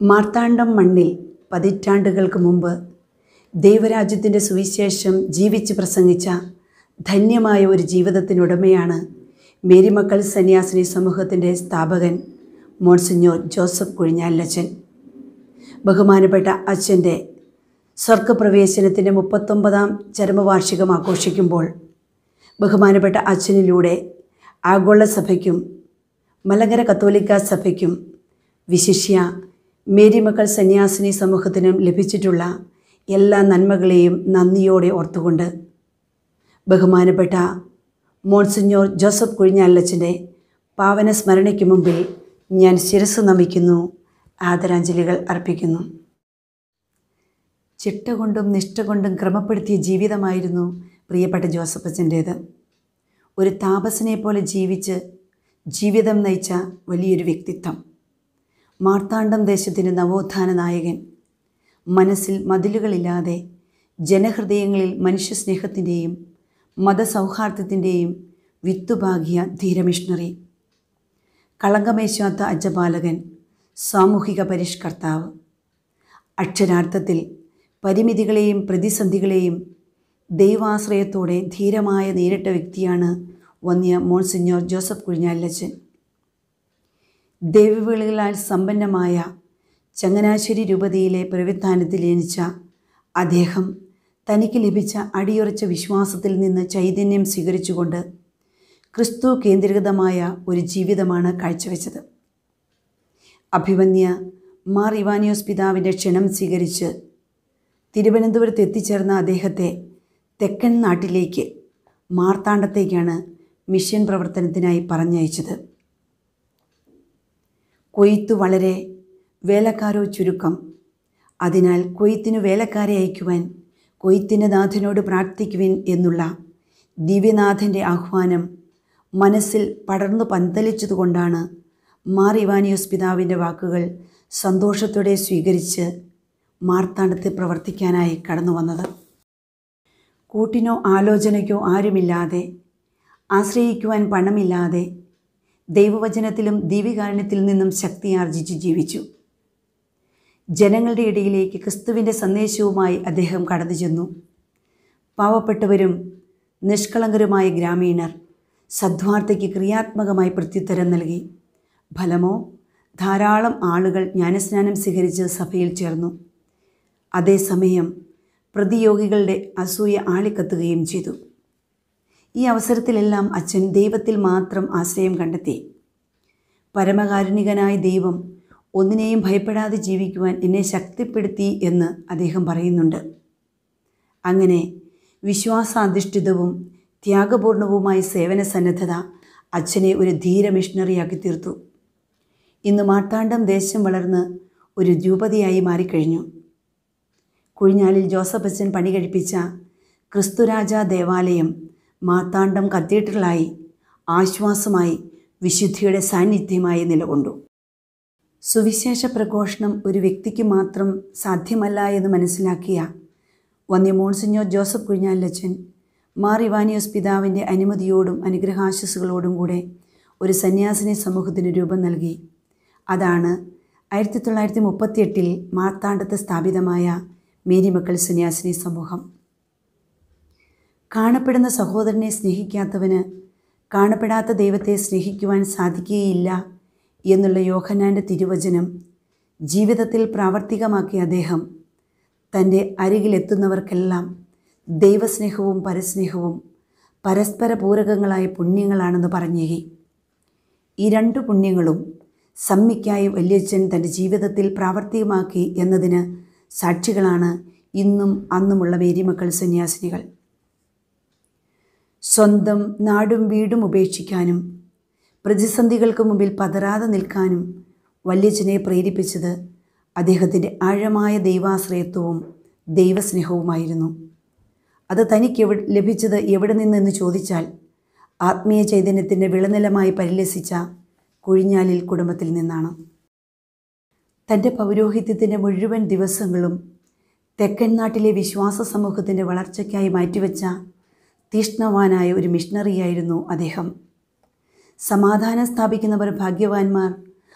മാർത്താണ്ഡം മണ്ണിൽ പതിറ്റാണ്ടുകൾക്ക് മുമ്പ് ദൈവരാജ്യത്തിൻ്റെ സുവിശേഷം ജീവിച്ച് പ്രസംഗിച്ച ധന്യമായ ഒരു ജീവിതത്തിനുടമയാണ് മേരിമക്കൾ സന്യാസിനി സമൂഹത്തിൻ്റെ സ്ഥാപകൻ മോൺസിഞ്ഞോർ ജോസഫ് കുഴിഞ്ഞാലച്ചൻ ബഹുമാനപ്പെട്ട അച്ഛൻ്റെ സ്വർഗപ്രവേശനത്തിൻ്റെ മുപ്പത്തൊമ്പതാം ചരമവാർഷികം ആഘോഷിക്കുമ്പോൾ ബഹുമാനപ്പെട്ട അച്ഛനിലൂടെ ആഗോള സഭയ്ക്കും മലങ്കര കത്തോലിക്ക സഭയ്ക്കും വിശിഷ്യ മേരിമക്കൾ സന്യാസിനി സമൂഹത്തിനും ലഭിച്ചിട്ടുള്ള എല്ലാ നന്മകളെയും നന്ദിയോടെ ഓർത്തുകൊണ്ട് ബഹുമാനപ്പെട്ട മോൺസിഞ്ഞോർ ജോസഫ് കുഴിഞ്ഞാലച്ചൻ്റെ പാവന സ്മരണയ്ക്ക് മുമ്പിൽ ഞാൻ ശിരസ് നമിക്കുന്നു ആദരാഞ്ജലികൾ അർപ്പിക്കുന്നു ചിട്ട കൊണ്ടും നിഷ്ഠ കൊണ്ടും ക്രമപ്പെടുത്തിയ ജീവിതമായിരുന്നു പ്രിയപ്പെട്ട ജോസഫ് അച്ഛൻ്റേത് ഒരു താപസനെ പോലെ ജീവിച്ച് ജീവിതം നയിച്ച വലിയൊരു വ്യക്തിത്വം മാർത്താണ്ഡം ദേശത്തിൻ്റെ നവോത്ഥാന നായകൻ മനസ്സിൽ മതിലുകളില്ലാതെ ജനഹൃദയങ്ങളിൽ മനുഷ്യസ്നേഹത്തിൻ്റെയും മതസൗഹാർദ്ദത്തിൻ്റെയും വിത്തുപാകിയ ധീരമിഷണറി കളങ്കമേശാത്ത അജപാലകൻ സാമൂഹിക പരിഷ്കർത്താവ് അക്ഷരാർത്ഥത്തിൽ പരിമിതികളെയും പ്രതിസന്ധികളെയും ദൈവാശ്രയത്തോടെ ധീരമായ നേരിട്ട വ്യക്തിയാണ് വന്യ മോൺസിഞ്ഞോർ ജോസഫ് കുഴിഞ്ഞാലച്ചൻ ദൈവവിളികളാൽ സമ്പന്നമായ ചങ്ങനാശ്ശേരി രൂപതയിലെ പ്രവിധാനത്തിൽ ജനിച്ച അദ്ദേഹം തനിക്ക് ലഭിച്ച അടിയുറച്ച വിശ്വാസത്തിൽ നിന്ന് ചൈതന്യം സ്വീകരിച്ചുകൊണ്ട് ക്രിസ്തു കേന്ദ്രീകൃതമായ ഒരു ജീവിതമാണ് കാഴ്ചവെച്ചത് അഭിമന്യ മാർ ഇവാനിയോസ് പിതാവിൻ്റെ ക്ഷണം സ്വീകരിച്ച് തിരുവനന്തപുരത്ത് എത്തിച്ചേർന്ന അദ്ദേഹത്തെ തെക്കൻ നാട്ടിലേക്ക് മാർത്താണ്ഡത്തേക്കാണ് മിഷൻ പ്രവർത്തനത്തിനായി പറഞ്ഞയച്ചത് കൊയ്ത്ത് വളരെ വേലക്കാരോ ചുരുക്കം അതിനാൽ കൊയ്ത്തിനു വേലക്കാരെ അയക്കുവാൻ കൊയ്ത്തിൻ്റെ നാഥനോട് പ്രാർത്ഥിക്കുവിൻ എന്നുള്ള ദിവ്യനാഥൻ്റെ ആഹ്വാനം മനസ്സിൽ പടർന്നു പന്തലിച്ചതുകൊണ്ടാണ് മാർ ഇവാനിയോസ് പിതാവിൻ്റെ വാക്കുകൾ സന്തോഷത്തോടെ സ്വീകരിച്ച് മാർത്താണ്ഡത്തെ പ്രവർത്തിക്കാനായി കടന്നു വന്നത് കൂട്ടിനോ ആലോചനയ്ക്കോ ആരുമില്ലാതെ ആശ്രയിക്കുവാൻ പണമില്ലാതെ ദൈവവചനത്തിലും ദീപികാരുണ്യത്തിൽ നിന്നും ശക്തി ആർജിച്ച് ജീവിച്ചു ജനങ്ങളുടെ ഇടയിലേക്ക് ക്രിസ്തുവിൻ്റെ സന്ദേശവുമായി അദ്ദേഹം കടന്നു ചെന്നു പാവപ്പെട്ടവരും നിഷ്കളങ്കരുമായ ഗ്രാമീണർ സദ്വാർത്തയ്ക്ക് ക്രിയാത്മകമായി പ്രത്യുത്തരം നൽകി ഫലമോ ധാരാളം ആളുകൾ ജ്ഞാനസ്നാനം സ്വീകരിച്ച് സഭയിൽ ചേർന്നു അതേസമയം പ്രതിയോഗികളുടെ അസൂയ ആളിക്കത്തുകയും ചെയ്തു ഈ അവസരത്തിലെല്ലാം അച്ഛൻ ദൈവത്തിൽ മാത്രം ആശ്രയം കണ്ടെത്തി പരമകാരുണികനായ ദൈവം ഒന്നിനെയും ഭയപ്പെടാതെ ജീവിക്കുവാൻ എന്നെ ശക്തിപ്പെടുത്തി എന്ന് അദ്ദേഹം പറയുന്നുണ്ട് അങ്ങനെ വിശ്വാസാധിഷ്ഠിതവും ത്യാഗപൂർണവുമായ സേവന സന്നദ്ധത അച്ഛനെ ഒരു ധീര മിഷണറിയാക്കി തീർത്തു ഇന്ന് മാർത്താണ്ഡം ദേശം വളർന്ന് ഒരു രൂപതയായി മാറിക്കഴിഞ്ഞു കുഴിഞ്ഞാലിൽ ജോസഫ് അച്ഛൻ പണി കഴിപ്പിച്ച ക്രിസ്തുരാജ ദേവാലയം മാർത്താണ്ഡം കത്തീഡ്രലായി ആശ്വാസമായി വിശുദ്ധിയുടെ സാന്നിധ്യമായി നിലകൊണ്ടു സുവിശേഷ പ്രഘോഷണം ഒരു വ്യക്തിക്ക് മാത്രം സാധ്യമല്ല എന്ന് മനസ്സിലാക്കിയ വന്യ മോൺസിഞ്ഞോ ജോസഫ് കുഴിഞ്ഞാലച്ചൻ മാർ ഇവാനിയോസ് പിതാവിൻ്റെ അനുമതിയോടും അനുഗ്രഹാശസ്സുകളോടും കൂടെ ഒരു സന്യാസിനി സമൂഹത്തിന് രൂപം നൽകി അതാണ് ആയിരത്തി തൊള്ളായിരത്തി മുപ്പത്തിയെട്ടിൽ മാർത്താണ്ഡത്ത് സ്ഥാപിതമായ മേരിമക്കൾ സന്യാസിനി സമൂഹം കാണപ്പെടുന്ന സഹോദരനെ സ്നേഹിക്കാത്തവന് കാണപ്പെടാത്ത ദൈവത്തെ സ്നേഹിക്കുവാൻ സാധിക്കുകയില്ല എന്നുള്ള യോഹനാൻ്റെ തിരുവചനം ജീവിതത്തിൽ പ്രാവർത്തികമാക്കിയ അദ്ദേഹം തൻ്റെ അരികിലെത്തുന്നവർക്കെല്ലാം ദൈവസ്നേഹവും പരസ്നേഹവും പരസ്പര പൂരകങ്ങളായ പുണ്യങ്ങളാണെന്ന് പറഞ്ഞേകി ഈ രണ്ടു പുണ്യങ്ങളും സമ്മിക്കായി വല്യച്ഛൻ തൻ്റെ ജീവിതത്തിൽ പ്രാവർത്തികമാക്കി എന്നതിന് സാക്ഷികളാണ് ഇന്നും അന്നുമുള്ള മേരിമക്കൾ സന്യാസിനികൾ സ്വന്തം നാടും വീടും ഉപേക്ഷിക്കാനും പ്രതിസന്ധികൾക്ക് മുമ്പിൽ പതറാതെ നിൽക്കാനും വല്യച്ഛനെ പ്രേരിപ്പിച്ചത് അദ്ദേഹത്തിൻ്റെ ആഴമായ ദൈവാശ്രയത്വവും ദൈവസ്നേഹവുമായിരുന്നു അത് തനിക്ക് എവിടെ ലഭിച്ചത് എവിടെ നിന്നെന്ന് ചോദിച്ചാൽ ആത്മീയ ചൈതന്യത്തിൻ്റെ വിളനിലമായി പരിലസിച്ച കുഴിഞ്ഞാലിൽ കുടുംബത്തിൽ നിന്നാണ് തൻ്റെ പൗരോഹിത്യത്തിൻ്റെ മുഴുവൻ ദിവസങ്ങളും തെക്കൻ നാട്ടിലെ വിശ്വാസ സമൂഹത്തിൻ്റെ വളർച്ചയ്ക്കായി മാറ്റിവെച്ച തീഷ്ണവാനായ ഒരു മിഷണറിയായിരുന്നു അദ്ദേഹം സമാധാനം സ്ഥാപിക്കുന്നവർ ഭാഗ്യവാന്മാർ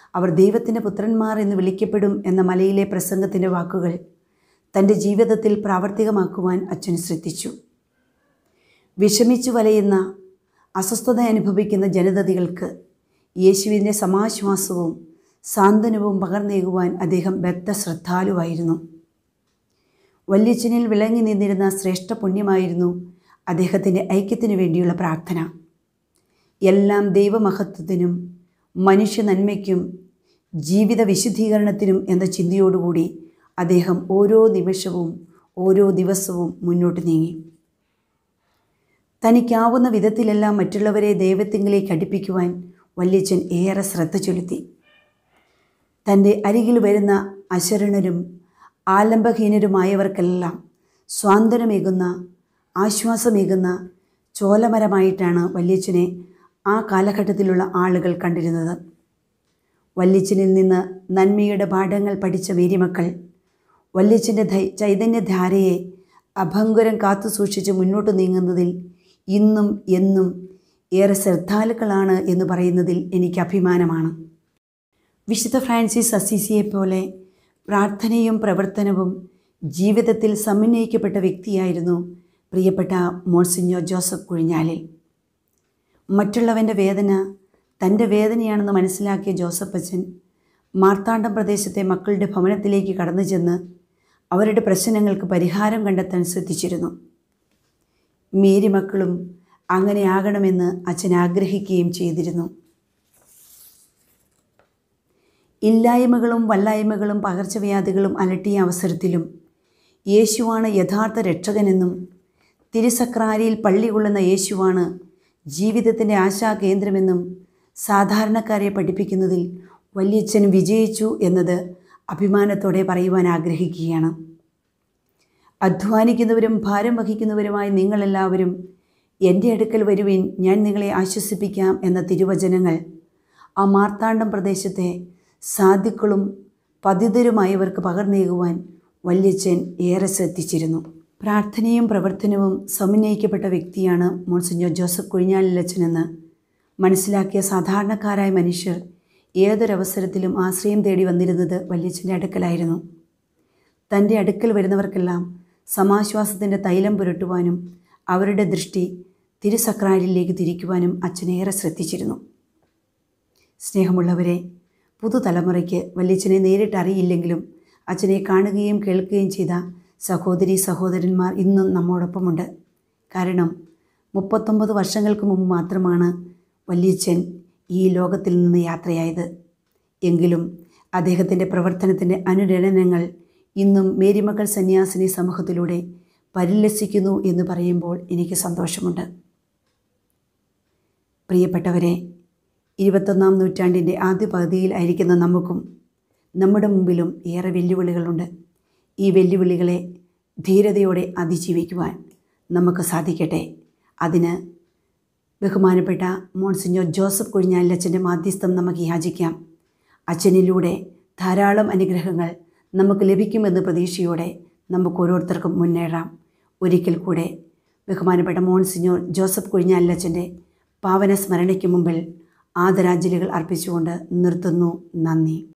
അവർ ദൈവത്തിൻ്റെ പുത്രന്മാർ എന്ന് വിളിക്കപ്പെടും എന്ന മലയിലെ പ്രസംഗത്തിൻ്റെ വാക്കുകൾ തൻ്റെ ജീവിതത്തിൽ പ്രാവർത്തികമാക്കുവാൻ അച്ഛൻ ശ്രദ്ധിച്ചു വിഷമിച്ചു വലയുന്ന അസ്വസ്ഥത അനുഭവിക്കുന്ന ജനതതികൾക്ക് യേശുവിൻ്റെ സമാശ്വാസവും സാന്ത്വനവും പകർന്നേകുവാൻ അദ്ദേഹം ബദ്ധശ്രദ്ധാലുവായിരുന്നു വല്യച്ഛനിൽ വിളങ്ങി നിന്നിരുന്ന ശ്രേഷ്ഠ പുണ്യമായിരുന്നു അദ്ദേഹത്തിൻ്റെ ഐക്യത്തിനു വേണ്ടിയുള്ള പ്രാർത്ഥന എല്ലാം ദൈവമഹത്വത്തിനും മനുഷ്യ നന്മയ്ക്കും ജീവിത വിശുദ്ധീകരണത്തിനും എന്ന ചിന്തയോടുകൂടി അദ്ദേഹം ഓരോ നിമിഷവും ഓരോ ദിവസവും മുന്നോട്ട് നീങ്ങി തനിക്കാവുന്ന വിധത്തിലെല്ലാം മറ്റുള്ളവരെ ദൈവത്തിങ്കിലേക്ക് അടുപ്പിക്കുവാൻ വല്യച്ഛൻ ഏറെ ശ്രദ്ധ ചെലുത്തി തൻ്റെ അരികിൽ വരുന്ന അശരണരും ആലംബഹീനരുമായവർക്കെല്ലാം സ്വാതന്ത്ര്യമേകുന്ന ആശ്വാസമേകുന്ന ചോലമരമായിട്ടാണ് വല്യച്ഛനെ ആ കാലഘട്ടത്തിലുള്ള ആളുകൾ കണ്ടിരുന്നത് വല്യച്ഛനിൽ നിന്ന് നന്മയുടെ പാഠങ്ങൾ പഠിച്ച മേരിമക്കൾ വല്യച്ഛൻ്റെ ധൈ ചൈതന്യധാരയെ അഭങ്കുരം കാത്തു സൂക്ഷിച്ച് മുന്നോട്ട് നീങ്ങുന്നതിൽ ഇന്നും എന്നും ഏറെ ശ്രദ്ധാലുക്കളാണ് എന്ന് പറയുന്നതിൽ എനിക്ക് അഭിമാനമാണ് വിശുദ്ധ ഫ്രാൻസിസ് അസീസിയെ പോലെ പ്രാർത്ഥനയും പ്രവർത്തനവും ജീവിതത്തിൽ സമന്വയിക്കപ്പെട്ട വ്യക്തിയായിരുന്നു പ്രിയപ്പെട്ട മോൺസിഞ്ഞോ ജോസഫ് കുഴിഞ്ഞാലിൽ മറ്റുള്ളവൻ്റെ വേദന തൻ്റെ വേദനയാണെന്ന് മനസ്സിലാക്കിയ ജോസഫ് അച്ഛൻ മാർത്താണ്ഡം പ്രദേശത്തെ മക്കളുടെ ഭവനത്തിലേക്ക് കടന്നു ചെന്ന് അവരുടെ പ്രശ്നങ്ങൾക്ക് പരിഹാരം കണ്ടെത്താൻ ശ്രദ്ധിച്ചിരുന്നു മേരി മക്കളും അങ്ങനെ ആകണമെന്ന് അച്ഛൻ ആഗ്രഹിക്കുകയും ചെയ്തിരുന്നു ഇല്ലായ്മകളും വല്ലായ്മകളും പകർച്ചവ്യാധികളും അലട്ടിയ അവസരത്തിലും യേശുവാണ് യഥാർത്ഥ രക്ഷകനെന്നും തിരുസക്രാരിയിൽ പള്ളി കൊള്ളുന്ന യേശുവാണ് ജീവിതത്തിൻ്റെ ആശാകേന്ദ്രമെന്നും സാധാരണക്കാരെ പഠിപ്പിക്കുന്നതിൽ വല്യച്ഛൻ വിജയിച്ചു എന്നത് അഭിമാനത്തോടെ പറയുവാൻ ആഗ്രഹിക്കുകയാണ് അധ്വാനിക്കുന്നവരും ഭാരം വഹിക്കുന്നവരുമായ നിങ്ങളെല്ലാവരും എൻ്റെ അടുക്കൽ വരുവിൻ ഞാൻ നിങ്ങളെ ആശ്വസിപ്പിക്കാം എന്ന തിരുവചനങ്ങൾ ആ മാർത്താണ്ഡം പ്രദേശത്തെ സാധുക്കളും പതിതരുമായവർക്ക് പകർന്നേകുവാൻ വല്യച്ഛൻ ഏറെ ശ്രദ്ധിച്ചിരുന്നു പ്രാർത്ഥനയും പ്രവർത്തനവും സമന്വയിക്കപ്പെട്ട വ്യക്തിയാണ് മോൺസിഞ്ഞോ ജോസഫ് കുഴിഞ്ഞാലിലച്ചനെന്ന് മനസ്സിലാക്കിയ സാധാരണക്കാരായ മനുഷ്യർ ഏതൊരവസരത്തിലും ആശ്രയം തേടി വന്നിരുന്നത് വല്യച്ഛൻ്റെ അടുക്കലായിരുന്നു തൻ്റെ അടുക്കൽ വരുന്നവർക്കെല്ലാം സമാശ്വാസത്തിൻ്റെ തൈലം പുരട്ടുവാനും അവരുടെ ദൃഷ്ടി തിരുസക്രാരിലേക്ക് തിരിക്കുവാനും അച്ഛനേറെ ശ്രദ്ധിച്ചിരുന്നു സ്നേഹമുള്ളവരെ പുതുതലമുറയ്ക്ക് വല്യച്ഛനെ നേരിട്ട് അറിയില്ലെങ്കിലും അച്ഛനെ കാണുകയും കേൾക്കുകയും ചെയ്ത സഹോദരി സഹോദരന്മാർ ഇന്നും നമ്മോടൊപ്പമുണ്ട് കാരണം മുപ്പത്തൊമ്പത് വർഷങ്ങൾക്ക് മുമ്പ് മാത്രമാണ് വല്യച്ഛൻ ഈ ലോകത്തിൽ നിന്ന് യാത്രയായത് എങ്കിലും അദ്ദേഹത്തിൻ്റെ പ്രവർത്തനത്തിൻ്റെ അനുരണനങ്ങൾ ഇന്നും മേരിമക്കൾ സന്യാസിനി സമൂഹത്തിലൂടെ പരിലസിക്കുന്നു എന്ന് പറയുമ്പോൾ എനിക്ക് സന്തോഷമുണ്ട് പ്രിയപ്പെട്ടവരെ ഇരുപത്തൊന്നാം നൂറ്റാണ്ടിൻ്റെ ആദ്യ പകുതിയിൽ ആയിരിക്കുന്ന നമുക്കും നമ്മുടെ മുമ്പിലും ഏറെ വെല്ലുവിളികളുണ്ട് ഈ വെല്ലുവിളികളെ ധീരതയോടെ അതിജീവിക്കുവാൻ നമുക്ക് സാധിക്കട്ടെ അതിന് ബഹുമാനപ്പെട്ട മോൺസിഞ്ഞോ ജോസഫ് കുഴിഞ്ഞാലച്ഛൻ്റെ മാധ്യസ്ഥം നമുക്ക് യാചിക്കാം അച്ഛനിലൂടെ ധാരാളം അനുഗ്രഹങ്ങൾ നമുക്ക് ലഭിക്കുമെന്ന പ്രതീക്ഷയോടെ നമുക്ക് ഓരോരുത്തർക്കും മുന്നേറാം ഒരിക്കൽ കൂടെ ബഹുമാനപ്പെട്ട മോൺസിഞ്ഞോ ജോസഫ് കുഴിഞ്ഞാലച്ഛൻ്റെ പാവന സ്മരണയ്ക്ക് മുമ്പിൽ ആദരാഞ്ജലികൾ അർപ്പിച്ചുകൊണ്ട് നിർത്തുന്നു നന്ദി